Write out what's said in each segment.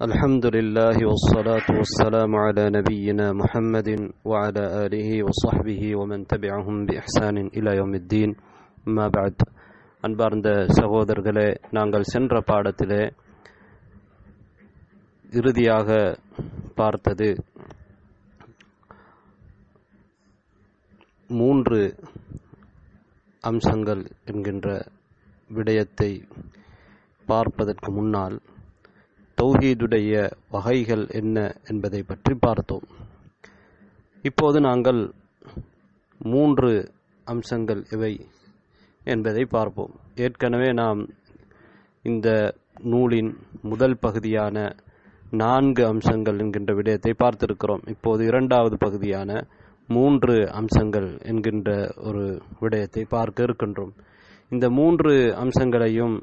الحمد لله والصلاة والسلام على نبينا محمد وعلى آله وصحبه ومن تبعهم بإحسان إلى يوم الدين ما بعد அன்பார்ந்த சகோதரர்களே நாங்கள் சென்ற பாடத்திலே இறுதியாக பார்த்தது மூன்று அம்சங்கள் என்கின்ற விடயத்தை பார்ப்பதற்கு முன்னால் தௌஹீதுடைய வகைகள் என்ன என்பதை பற்றி பார்த்தோம் இப்போது நாங்கள் மூன்று அம்சங்கள் இவை என்பதை பார்ப்போம் ஏற்கனவே நாம் இந்த நூலின் முதல் பகுதியான நான்கு அம்சங்கள் என்கின்ற விடயத்தை பார்த்திருக்கிறோம் இப்போது இரண்டாவது பகுதியான மூன்று அம்சங்கள் என்கின்ற ஒரு விடயத்தை பார்க்க இருக்கின்றோம் இந்த மூன்று அம்சங்களையும்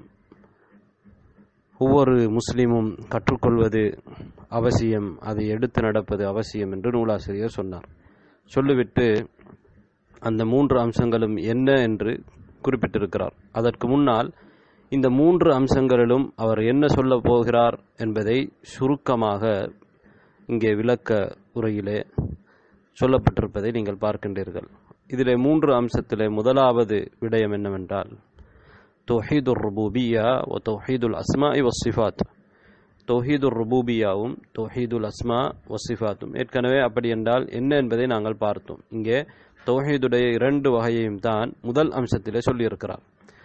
ஒவ்வொரு முஸ்லீமும் கற்றுக்கொள்வது அவசியம் அதை எடுத்து நடப்பது அவசியம் என்று நூலாசிரியர் சொன்னார் சொல்லிவிட்டு அந்த மூன்று அம்சங்களும் என்ன என்று குறிப்பிட்டிருக்கிறார் அதற்கு முன்னால் இந்த மூன்று அம்சங்களிலும் அவர் என்ன சொல்ல போகிறார் என்பதை சுருக்கமாக இங்கே விளக்க உரையிலே சொல்லப்பட்டிருப்பதை நீங்கள் பார்க்கின்றீர்கள் இதிலே மூன்று அம்சத்திலே முதலாவது விடயம் என்னவென்றால் தொஹீதுர் ருபூபியா ஒ தொஹீதுல் அஸ்மா வசிஃபாத் தொஹீதுர் ருபூபியாவும் தொஹீதுல் அஸ்மா வசிஃபாத்தும் ஏற்கனவே அப்படி என்றால் என்ன என்பதை நாங்கள் பார்த்தோம் இங்கே தொஹீதுடைய இரண்டு வகையையும் தான் முதல் அம்சத்திலே சொல்லியிருக்கிறார்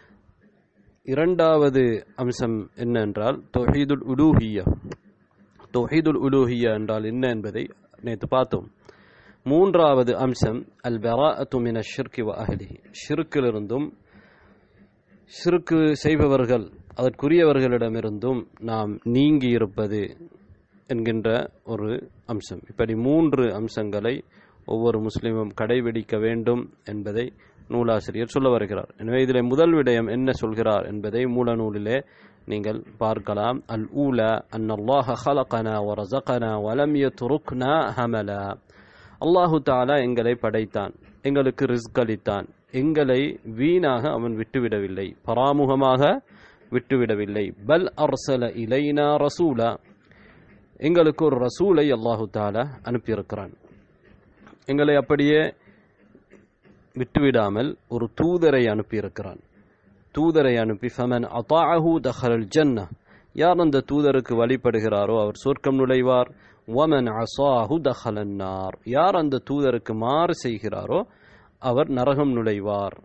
இரண்டாவது அம்சம் என்ன என்றால் தொஹீதுல் உலூஹியா தொஹீதுல் உலூஹியா என்றால் என்ன என்பதை நேற்று பார்த்தோம் மூன்றாவது அம்சம் அல் பராஅத்து மின ஷிர்கி வ அஹ்லிஹி ஷிர்க்கிலிருந்தும் ஷிருக்கு செய்பவர்கள் அதற்குரியவர்களிடமிருந்தும் நாம் நீங்கி இருப்பது என்கின்ற ஒரு அம்சம் இப்படி மூன்று அம்சங்களை ஒவ்வொரு முஸ்லீமும் கடைபிடிக்க வேண்டும் என்பதை நூலாசிரியர் சொல்ல வருகிறார் எனவே இதில் முதல் விடயம் என்ன சொல்கிறார் என்பதை மூல நூலிலே நீங்கள் பார்க்கலாம் அல் ஊல அன் அல்லாஹ ஹலகனா வரசகனா வலம் யத்ருக்னா ஹமலா அல்லாஹு தாலா எங்களை படைத்தான் எங்களுக்கு ரிஸ்க் அளித்தான் எங்களை வீணாக அவன் விட்டுவிடவில்லை பராமுகமாக விட்டுவிடவில்லை பல் அர்சல இலைனா ரசூலா எங்களுக்கு ஒரு ரசூலை அல்லாஹு தாலா அனுப்பியிருக்கிறான் எங்களை அப்படியே விட்டுவிடாமல் ஒரு தூதரை அனுப்பியிருக்கிறான் தூதரை அனுப்பி ஃபமன் அத்தாஹூ தஹல் ஜன்னா யார் அந்த தூதருக்கு வழிபடுகிறாரோ அவர் சொர்க்கம் நுழைவார் வமன் அசாஹு தஹலன்னார் யார் அந்த தூதருக்கு மாறு செய்கிறாரோ அவர் நரகம் நுழைவார்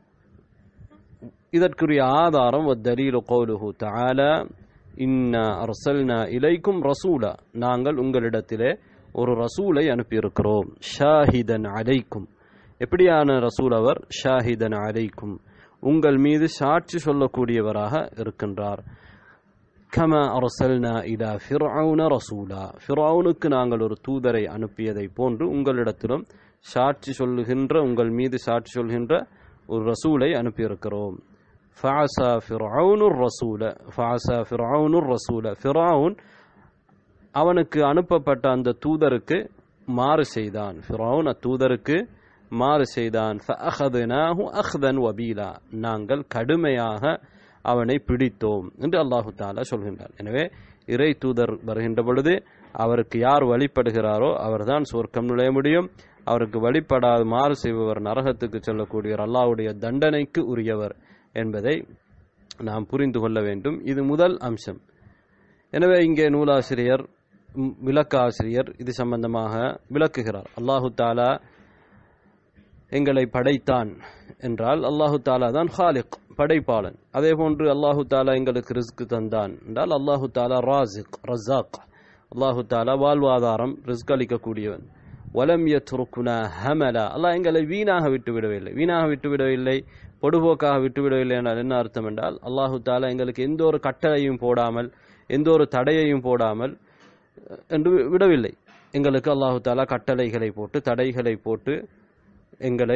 இதற்குரிய ஆதாரம் தலீலு கௌலுஹு தஆலா இன்னா அர்சல்னா இலைக்கும் ரசூலா நாங்கள் உங்களிடத்திலே ஒரு ரசூலை அனுப்பியிருக்கிறோம் ஷாஹிதன் அலைக்கும் எப்படியான ரசூல் அவர் ஷாஹிதன் அலைக்கும் உங்கள் மீது சாட்சி சொல்லக்கூடியவராக இருக்கின்றார் கம அரசல்னா இலா ஃபிர்அவுன ரசூலா ஃபிர்அவுனுக்கு நாங்கள் ஒரு தூதரை அனுப்பியதை போன்று உங்களிடத்திலும் சாட்சி சொல்லுகின்ற உங்கள் மீது சாட்சி சொல்கின்ற ஒரு ரசூலை அனுப்பியிருக்கிறோம் ஃபாசா ஃபிர்அவுனுர் ரசூல ஃபாசா ஃபிர்அவுனுர் ரசூல ஃபிர்அவுன் அவனுக்கு அனுப்பப்பட்ட அந்த தூதருக்கு மாறு செய்தான் ஃபிர்அவுன் அத்தூதருக்கு மாறு செய்தான் ஃபஅഖذناه اخذا وبيلا நாங்கள் கடுமையாக அவனை பிடித்தோம் என்று அல்லாஹு தாலா சொல்கின்றார் எனவே இறை தூதர் வருகின்ற பொழுது அவருக்கு யார் வழிபடுகிறாரோ அவர்தான் சொர்க்கம் நுழைய முடியும் அவருக்கு வழிபடாது மாறு செய்பவர் நரகத்துக்கு செல்லக்கூடியவர் அல்லாஹ்வுடைய தண்டனைக்கு உரியவர் என்பதை நாம் புரிந்து கொள்ள வேண்டும் இது முதல் அம்சம் எனவே இங்கே நூலாசிரியர் விளக்காசிரியர் இது சம்பந்தமாக விளக்குகிறார் அல்லாஹு தாலா எங்களை படைத்தான் என்றால் அல்லாஹு தாலா தான் ஹாலிக் படைப்பாளன் அதே போன்று அல்லாஹு தாலா எங்களுக்கு ரிஸ்க் தந்தான் என்றால் அல்லாஹு தாலா ராசிக் ரஸாக் அல்லாஹு தாலா வாழ்வாதாரம் ரிஸ்க் அளிக்கக்கூடியவன் வலம் யத்ருக்குனா ஹமலா அல்லாஹ் எங்களை வீணாக விட்டு விடவில்லை வீணாக விட்டு விடவில்லை பொடுபோக்காக விட்டு விடவில்லை என்றால் என்ன அர்த்தம் என்றால் அல்லாஹு தாலா எங்களுக்கு எந்த ஒரு கட்டளையும் போடாமல் எந்த ஒரு தடையையும் போடாமல் என்று விடவில்லை எங்களுக்கு அல்லாஹு தாலா கட்டளைகளை போட்டு தடைகளை போட்டு எங்களை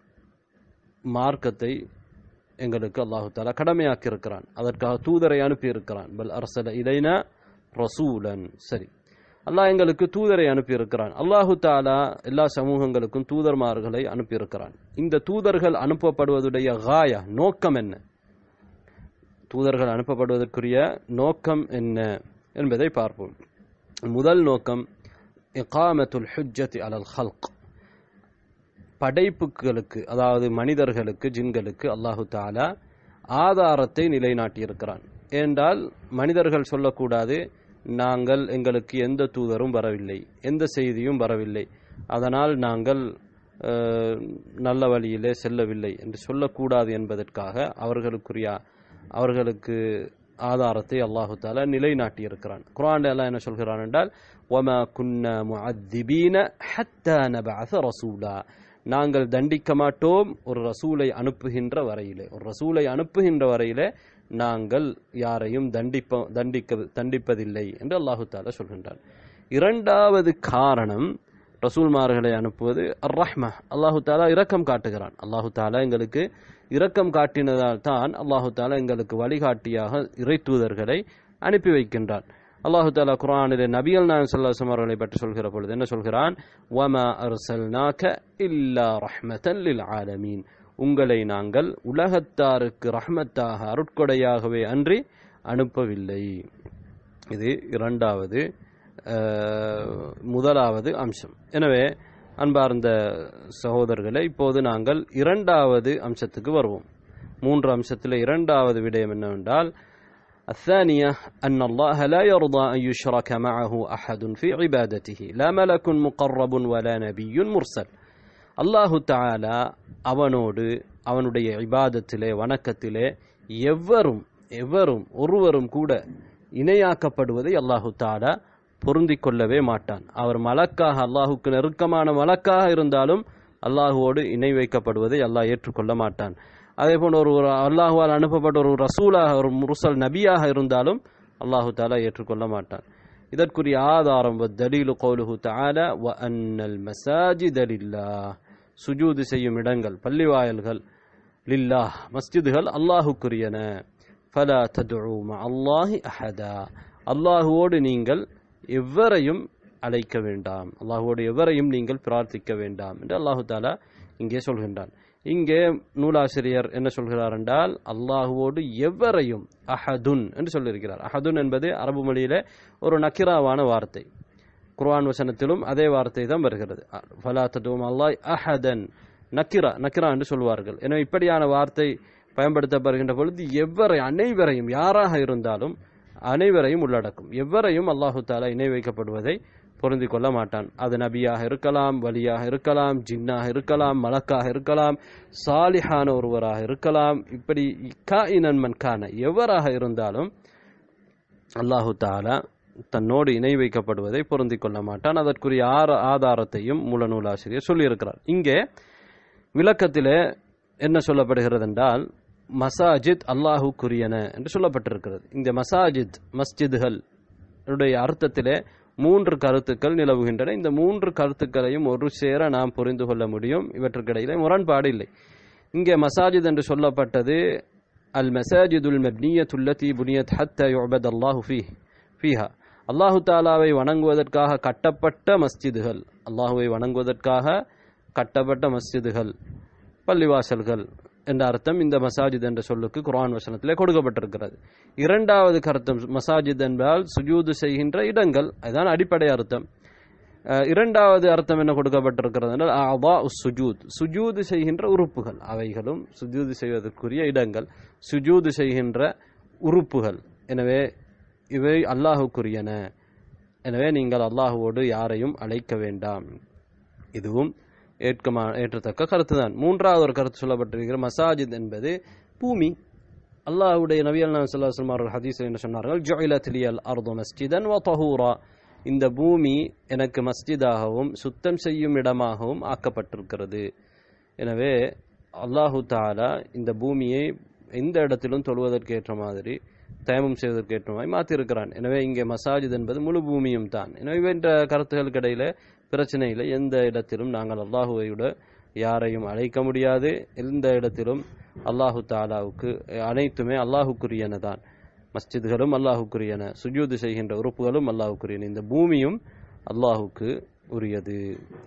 மார்க்கத்தை எங்களுக்கு அல்லாஹு தாலா கடமையாக்கி இருக்கிறான் அதற்காக தூதரை அனுப்பி இருக்கிறான் பல் அரசல இலைனா ரசூலன் சரி அல்லாஹ் எங்களுக்கு தூதரை அனுப்பியிருக்கிறான் அல்லாஹு தாலா எல்லா சமூகங்களுக்கும் தூதர்மார்களை அனுப்பியிருக்கிறான் இந்த தூதர்கள் அனுப்பப்படுவதுடைய காயா நோக்கம் என்ன தூதர்கள் அனுப்பப்படுவதற்குரிய நோக்கம் என்ன என்பதை பார்ப்போம் முதல் நோக்கம் இகாமத்துல் ஹுஜ்ஜத் அலல் ஹல்க் படைப்புகளுக்கு அதாவது மனிதர்களுக்கு ஜின்களுக்கு அல்லாஹு தாலா ஆதாரத்தை நிலைநாட்டியிருக்கிறான் ஏனென்றால் மனிதர்கள் சொல்லக்கூடாது நாங்கள் எங்களுக்கு எந்த தூதரும் வரவில்லை எந்த செய்தியும் வரவில்லை அதனால் நாங்கள் அஹ், நல்ல வழியிலே செல்லவில்லை என்று சொல்லக்கூடாது என்பதற்காக அவர்களுக்குரிய அவர்களுக்கு ஆதாரத்தை அல்லாஹு தாலா நிலைநாட்டியிருக்கிறான் குர்ஆன்ல எல்லாம் என்ன சொல்கிறான் என்றால் وَمَا كُنَّا مُعَذِّبِينَ حَتَّى نَبْعَثَ رَسُولًا நாங்கள் தண்டிக்க மாட்டோம் ஒரு ரசூலை அனுப்புகின்ற வரையிலே ஒரு ரசூலை அனுப்புகின்ற வரையிலே நாங்கள் யாரையும் தண்டிப்ப தண்டிக்க தண்டிப்பதில்லை என்று அல்லாஹு தாலா சொல்கின்றான் இரண்டாவது காரணம் ரசூல்மார்களை அனுப்புவது அர் ரஹ்ம அல்லாஹு தாலா இரக்கம் காட்டுகிறான் அல்லாஹு தாலா எங்களுக்கு இரக்கம் காட்டினதால் தான் அல்லாஹு தாலா எங்களுக்கு வழிகாட்டியாக இறை தூதர்களை அனுப்பி வைக்கின்றான் அல்லாஹு தாலா குர்ஆனிலே நபிகள் நாயகம் ஸல்லல்லாஹு அவர்களை பற்றி சொல்கிற பொழுது என்ன சொல்கிறான் வமா அர்சல்நாக இல்லா ரஹ்மத்தன் லில் ஆலமீன் உங்களை நாங்கள் உலகத்தாருக்கு ரஹ்மத்தாக அருட்கொடையாகவே அன்றி அனுப்பவில்லை இது இரண்டாவது அஹ், முதலாவது அம்சம் எனவே அன்பார்ந்த சகோதரர்களை இப்போது நாங்கள் இரண்டாவது அம்சத்துக்கு வருவோம் மூன்று அம்சத்தில் இரண்டாவது விடயம் என்னவென்றால் الثانية أن الله لا يرضى أن يشرك معه أحد في عبادته لا ملك مقرب ولا نبي مرسل அல்லாஹு தாலா அவனோடு அவனுடைய இபாதத்திலே வணக்கத்திலே எவரும் எவரும் ஒருவரும் கூட இணையாக்கப்படுவதை அல்லாஹு தாலா பொருந்திக் கொள்ளவே மாட்டான் அவர் மலக்காக அல்லாஹுக்கு நெருக்கமான மலக்காக இருந்தாலும் அல்லாஹுவோடு இணை வைக்கப்படுவதை அல்லாஹ் ஏற்றுக்கொள்ள மாட்டான் அதே போன்று ஒரு ஒரு அல்லாஹுவால் அனுப்பப்பட்ட ஒரு ரசூலாக ஒரு முர்சல் நபியாக இருந்தாலும் அல்லாஹு தாலா ஏற்றுக்கொள்ள மாட்டான் இதற்குரிய ஆதாரம் தலீலு கௌலுஹு தஆலா வ அன்னல் மசாஜித லில்லாஹ் சுஜூது செய்யும் இடங்கள் பள்ளிவாயல்கள் லில்லாஹ் மஸ்ஜிதுகள் அல்லாஹுக்குரியன ஃபலா ததுஉ அல்லாஹி அஹதா அல்லாஹுவோடு நீங்கள் எவரையும் அழைக்க வேண்டாம் அல்லாஹுவோடு எவரையும் நீங்கள் பிரார்த்திக்க வேண்டாம் என்று அல்லாஹு தாலா இங்கே சொல்கின்றான் இங்கே நூலாசிரியர் என்ன சொல்கிறார் என்றால் அல்லாஹுவோடு எவரையும் அஹதுன் என்று சொல்லியிருக்கிறார் அஹதுன் என்பது அரபு மொழியிலே ஒரு நக்கிராவான வார்த்தை குர்ஆன் வசனத்திலும் அதே வார்த்தை தான் வருகிறது ஃபலா ததுவும் அல்லாஹ் அஹதன் நக்கிரா நக்கிரா என்று சொல்வார்கள் எனவே இப்படியான வார்த்தை பயன்படுத்தப்படுகின்ற பொழுது எவரை அனைவரையும் யாராக இருந்தாலும் அனைவரையும் உள்ளடக்கும் எவரையும் அல்லாஹு தாலா இணை வைக்கப்படுவதை பொருந்திக் கொள்ள மாட்டான் அது நபியாக இருக்கலாம் வலியாக இருக்கலாம் ஜின்னாக இருக்கலாம் மலக்காக இருக்கலாம் சாலிஹான ஒருவராக இருக்கலாம் இப்படி காயினன் மன்கான எவராக இருந்தாலும் அல்லாஹு தாலா தன்னோடு இணை வைக்கப்படுவதை பொருந்திக் கொள்ள மாட்டான் அதற்குரிய ஆர ஆதாரத்தையும் மூல நூலாசிரியர் சொல்லியிருக்கிறார் இங்கே விளக்கத்திலே என்ன சொல்லப்படுகிறது என்றால் மசாஜித் அல்லாஹுக்குரியன என்று சொல்லப்பட்டிருக்கிறது இந்த மசாஜித் மஸ்ஜிதுகள் உடைய அர்த்தத்திலே மூன்று கருத்துக்கள் நிலவுகின்றன இந்த மூன்று கருத்துக்களையும் ஒரு சேர நாம் புரிந்து கொள்ள முடியும் இவற்றுக்கிடையிலே முரண்பாடு இல்லை இங்கே மசாஜித் என்று சொல்லப்பட்டது அல் மசாஜிதுல் மப்னியத்துல்லதி புனியத் ஹத்த யுபத் அல்லாஹு ஃபீ ஃபீஹா அல்லாஹு தாலாவை வணங்குவதற்காக கட்டப்பட்ட மஸ்ஜிதுகள் அல்லாஹுவை வணங்குவதற்காக கட்டப்பட்ட மஸ்ஜிதுகள் பள்ளிவாசல்கள் என்ற அர்த்தம் இந்த மசாஜித் என்ற சொல்லுக்கு குர்ஆன் வசனத்திலே கொடுக்கப்பட்டிருக்கிறது இரண்டாவது கருத்தம் மசாஜித் என்பதால் சுஜூது செய்கின்ற இடங்கள் அதுதான் அடிப்படை அர்த்தம் அஹ், இரண்டாவது அர்த்தம் என்ன கொடுக்கப்பட்டிருக்கிறது என்றால் ஆபா சுஜூத் சுஜூது செய்கின்ற உறுப்புகள் அவைகளும் சுஜூது செய்வதற்குரிய இடங்கள் சுஜூது செய்கின்ற உறுப்புகள் எனவே இவை அல்லாஹுக்குரியன எனவே நீங்கள் அல்லாஹுவோடு யாரையும் அழைக்க வேண்டாம் இதுவும் ஏற்கமா ஏற்றத்தக்க கருத்து தான் மூன்றாவது ஒரு கருத்து சொல்லப்பட்டிருக்கிற மசாஜித் என்பது பூமி அல்லாஹ்வுடைய நபியல் நான் சொல்லாஸ்லம் அவர்கள் ஹதீஸில் என்ன சொன்னார்கள் ஜொயிலத் லியல் அர்து மஸ்ஜிதன் வ தஹூரா இந்த பூமி எனக்கு மஸ்ஜிதாகவும் சுத்தம் செய்யும் இடமாகவும் ஆக்கப்பட்டிருக்கிறது எனவே அல்லாஹு தாலா இந்த பூமியை எந்த இடத்திலும் தொழுவதற்கு ஏற்ற மாதிரி தயமம் செய்வதற்கு ஏற்ற மாதிரி மாற்றிருக்கிறான் எனவே இங்கே மசாஜித் என்பது முழு பூமியும் தான் எனவே இவற்ற கருத்துகளுக்கு இடையில பிரச்சனை இல்லை எந்த இடத்திலும் நாங்கள் அல்லாஹுவையோட யாரையும் அழைக்க முடியாது எந்த இடத்திலும் அல்லாஹு தாலாவுக்கு அனைத்துமே அல்லாஹுக்குரியன தான் மஸ்ஜித்களும் அல்லாஹுக்குரியன சுஜூது செய்கின்ற உறுப்புகளும் அல்லாஹுக்குரியன இந்த பூமியும் அல்லாஹுக்கு உரியது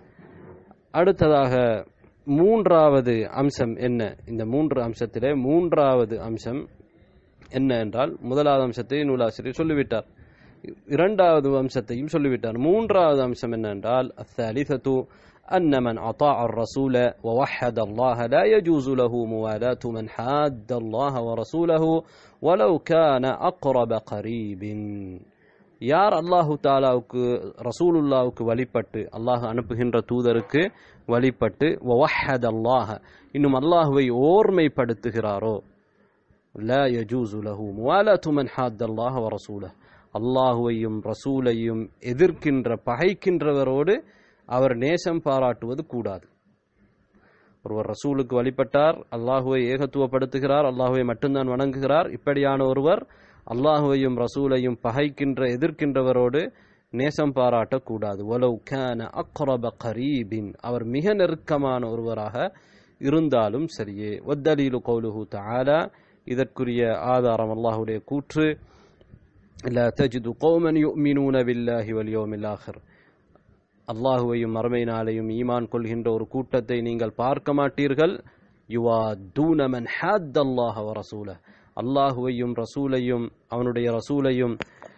அடுத்ததாக மூன்றாவது அம்சம் என்ன இந்த மூன்று அம்சத்திலே மூன்றாவது அம்சம் என்ன என்றால் முதலாவது அம்சத்தை நூலாசிரியர் சொல்லிவிட்டார் இரண்டாவது அம்சத்தையும் சொல்லிவிட்டார் மூன்றாவது அம்சம் என்னென்றால் الثالثة أن من أطاع الرسول ووحد الله لا يجوز له موالاة من حاد الله ورسوله ولو كان أقرب قريب யார் அல்லாஹு தாலாவுக்கு ரசூலுல்லாவுக்கு வழிபட்டு அல்லாஹ் அனுப்புகின்ற தூதருக்கு வழிபட்டு வஹத் அல்லாஹ் இன்னும் அல்லாஹுவை ஓர்மைப்படுத்துகிறாரோ லா யஜூசு லஹு முவாலாத்து மன் ஹாத் அல்லாஹ் வ ரசூலஹ் அல்லாஹுவையும் ரசூலையும் எதிர்க்கின்ற பகைக்கின்றவரோடு அவர் நேசம் பாராட்டுவது கூடாது ஒருவர் ரசூலுக்கு வழிபட்டார் அல்லாஹுவை ஏகத்துவப்படுத்துகிறார் அல்லாஹுவை மட்டும்தான் வணங்குகிறார் இப்படியான ஒருவர் அல்லாஹுவையும் ரசூலையும் பகைக்கின்ற எதிர்க்கின்றவரோடு நேசம் பாராட்டக்கூடாது ஒலவ் கேன அக்ரப கரீபின் அவர் மிக நெருக்கமான ஒருவராக இருந்தாலும் சரியே ஒத்தலீலு கௌலுஹு தஆலா இதற்குரிய ஆதாரம் அல்லாஹுடைய கூற்று لا تجد قوما يؤمنون بالله واليوم الآخر அல்லாஹுவையும் மறுமை நாளையும் ஈமான் கொள்கின்ற ஒரு கூட்டத்தை நீங்கள் பார்க்க மாட்டீர்கள் யுவா தூனமன் ஹாத் அல்லாஹ் ரசூல அல்லாஹுவையும் ரசூலையும் அவனுடைய ரசூலையும்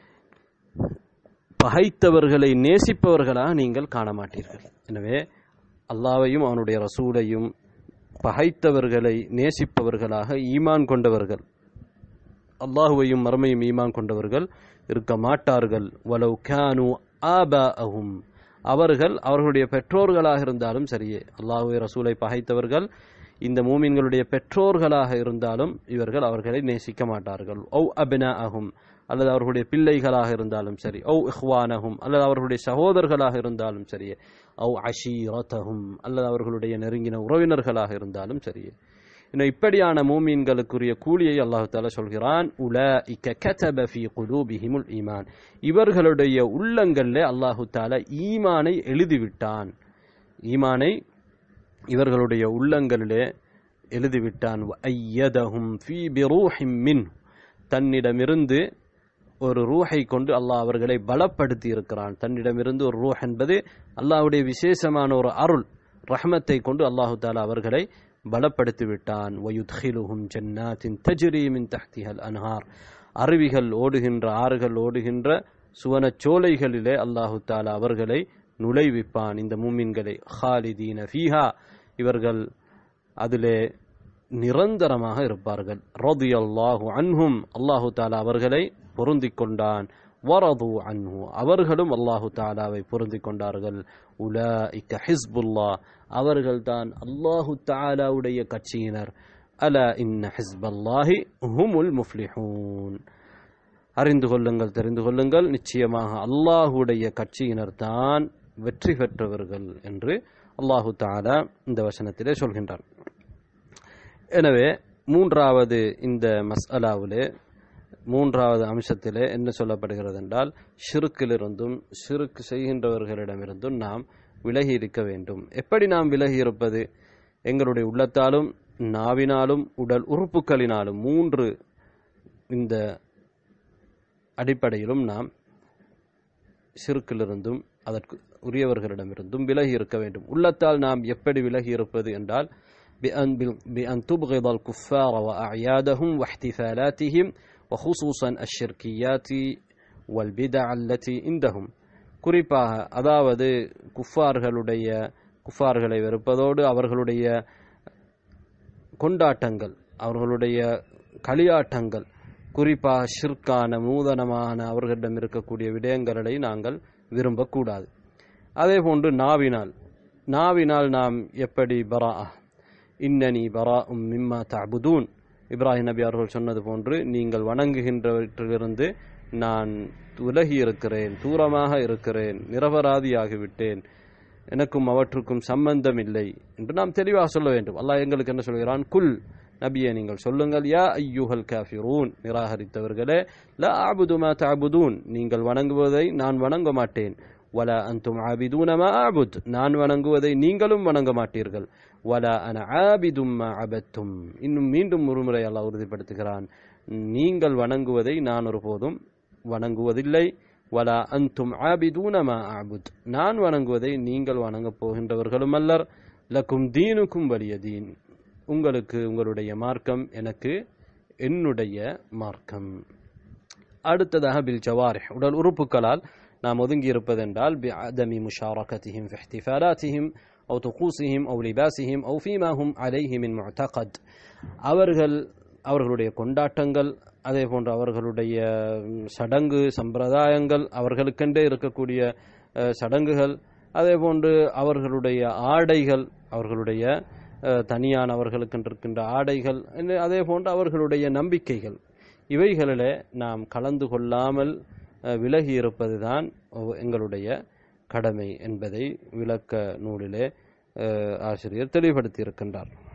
பகைத்தவர்களை நேசிப்பவர்களாக நீங்கள் காண மாட்டீர்கள் எனவே அல்லாஹ்வையும் அவனுடைய ரசூலையும் பகைத்தவர்களை நேசிப்பவர்களாக ஈமான் கொண்டவர்கள் அல்லாஹுவையும் மறுமையும் ஈமான் கொண்டவர்கள் இருக்க மாட்டார்கள் வலவ் கானு ஆபாஅஹும் அவர்கள் அவர்களுடைய பெற்றோர்களாக இருந்தாலும் சரியே அல்லாஹுவை ரசூலை பகைத்தவர்கள் இந்த மூமின்களுடைய பெற்றோர்களாக இருந்தாலும் இவர்கள் அவர்களை நேசிக்க மாட்டார்கள் ஒவ் அபினா அகும் அல்லது அவர்களுடைய பிள்ளைகளாக இருந்தாலும் சரி ஒவ் இஹ்வானகும் அல்லது அவர்களுடைய சகோதரர்களாக இருந்தாலும் சரியே ஒவ் அஷீரத்தகும் அல்லது அவர்களுடைய நெருங்கின உறவினர்களாக இருந்தாலும் சரியே இன்னும் இப்படியான மூமீன்களுக்குரிய கூலியை அல்லாஹு தாலா சொல்கிறான் உல இக்க கதப ஃபி குலூபிஹிமுல் ஈமான் இவர்களுடைய உள்ளங்களிலே அல்லாஹு தாலா ஈமானை எழுதிவிட்டான் ஈமானை இவர்களுடைய உள்ளங்களிலே எழுதிவிட்டான் ஐயதஹும் ஃபீ பிரூஹிம் மின் தன்னிடமிருந்து ஒரு ரூஹை கொண்டு அல்லாஹ் அவர்களை பலப்படுத்தி இருக்கிறான் தன்னிடமிருந்து ஒரு ரூஹ் என்பது அல்லாஹ்வுடைய விசேஷமான ஒரு அருள் ரஹ்மத்தை கொண்டு அல்லாஹு தாலா அவர்களை பலப்படுத்தி விட்டான் வயுத்ஹிலுஹும் ஜன்னாத்தின் தஜ்ரி மின் தஹ்திஹல் அன்ஹார் அருவிகள் ஓடுகின்ற ஆறுகள் ஓடுகின்ற சுவனச் சோலைகளிலே அல்லாஹு தாலா அவர்களை நுழைவிப்பான் இந்த மூமின்களை ஹாலிதீன ஃபீஹா இவர்கள் அதிலே நிரந்தரமாக இருப்பார்கள் ரதியல்லாஹு அன்ஹும் அல்லாஹு தாலா அவர்களை பொருந்திக் கொண்டான் வரது அன்ஹு அவர்களும் அல்லாஹு தாலாவை பொருந்திக் கொண்டார்கள் உலாஇக்க ஹிஸ்புல்லா அவர்கள்தான் அல்லாஹு தாலாவுடைய கட்சியினர் அல இன்ன ஹிஸ்பல்லாஹி ஹுமுல் முஃப்லிஹூன் அறிந்து கொள்ளுங்கள் தெரிந்து கொள்ளுங்கள் நிச்சயமாக அல்லாஹுடைய கட்சியினர் தான் வெற்றி பெற்றவர்கள் என்று அல்லாஹு தாலா இந்த வசனத்திலே சொல்கின்றார் எனவே மூன்றாவது இந்த மஸ்அலாவிலே மூன்றாவது அம்சத்திலே என்ன சொல்லப்படுகிறது என்றால் ஷிருக்கிலிருந்தும் ஷிருக்கு செய்கின்றவர்களிடமிருந்தும் நாம் விலகி இருக்க வேண்டும் எப்படி நாம் விலகி இருப்பது எங்களுடைய உள்ளத்தாலும் நாவினாலும் உடல் உறுப்புகளினாலும் மூன்று இந்த அடிப்படையிலும் நாம் சிறுக்கிலிருந்தும் அதற்கு உரியவர்களிடமிருந்தும் விலகி இருக்க வேண்டும் உள்ளத்தால் நாம் எப்படி விலகி இருப்பது என்றால் بأن, بأن تبغض الكفار وأعيادهم واحتفالاتهم وخصوصا الشركيات والبدع التي عندهم குறிப்பாக அதாவது குஃபார்களுடைய குஃபார்களை வெறுப்பதோடு அவர்களுடைய கொண்டாட்டங்கள் அவர்களுடைய களியாட்டங்கள் குறிப்பாக ஷிர்கான நூதனமான அவர்களிடம் இருக்கக்கூடிய விடயங்களை நாங்கள் விரும்பக்கூடாது அதே போன்று நாவினால் நாவினால் நாம் எப்படி பரா இன்னனி பரா உம் மிம்மா தபுதூன் இப்ராஹிம் நபி அவர்கள் சொன்னது போன்று நீங்கள் வணங்குகின்றவற்றிலிருந்து நான் விலகி இருக்கிறேன் தூரமாக இருக்கிறேன் நிரபராதியாகிவிட்டேன் எனக்கும் அவற்றுக்கும் சம்பந்தம் இல்லை என்று நாம் தெளிவாக சொல்ல வேண்டும் அல்லாஹ் எங்களுக்கு என்ன சொல்கிறான் குல் நபியை நீங்கள் சொல்லுங்கள் யா ஐயூஹல் காஃபிரூன் நிராகரித்தவர்களே லா ஆபுது மா தஅபுதூன் நீங்கள் வணங்குவதை நான் வணங்க மாட்டேன் வல அந்தும் ஆபிதூன மா ஆபுத் நான் வணங்குவதை நீங்களும் வணங்க மாட்டீர்கள் வல அன ஆபிதும் மா அபத்தும் இன்னும் மீண்டும் ஒருமுறை அல்லாஹ் உறுதிப்படுத்துகிறான் நீங்கள் வணங்குவதை நான் ஒருபோதும் வணங்குவதில்லை வலா அந்தும் ஆபிதூன மா ஆபுத் நான் வணங்குவதை நீங்கள் வணங்கப் போகின்றவர்களும் அல்லர் லக்கும் தீனுக்கும் வலிய தீன் உங்களுக்கு உங்களுடைய மார்க்கம் எனக்கு என்னுடைய மார்க்கம் அடுத்ததாக பில் ஜவாரிஹ் உடல் உறுப்புகளால் நாம் ஒதுங்கி இருப்பதென்றால் بعدم مشاركتهم في احتفالاتهم أو طقوسهم أو لباسهم أو فيما هم عليه من معتقد அவர்கள் அவர்களுடைய கொண்டாட்டங்கள் அதே போன்று அவர்களுடைய ம், சடங்கு சம்பிரதாயங்கள் அவர்களுக்கென்றே இருக்கக்கூடிய அஹ், சடங்குகள் அதே போன்று அவர்களுடைய ஆடைகள் அவர்களுடைய அஹ், தனியான அவர்களுக்கென்று இருக்கின்ற ஆடைகள் இன்னும் அதே போன்று அவர்களுடைய நம்பிக்கைகள் இவைகளிலே நாம் கலந்து கொள்ளாமல் அஹ், விலகி இருப்பதுதான் ஒ- எங்களுடைய கடமை என்பதை விளக்க நூலிலே அஹ், ஆசிரியர் தெளிவுபடுத்தி இருக்கின்றார்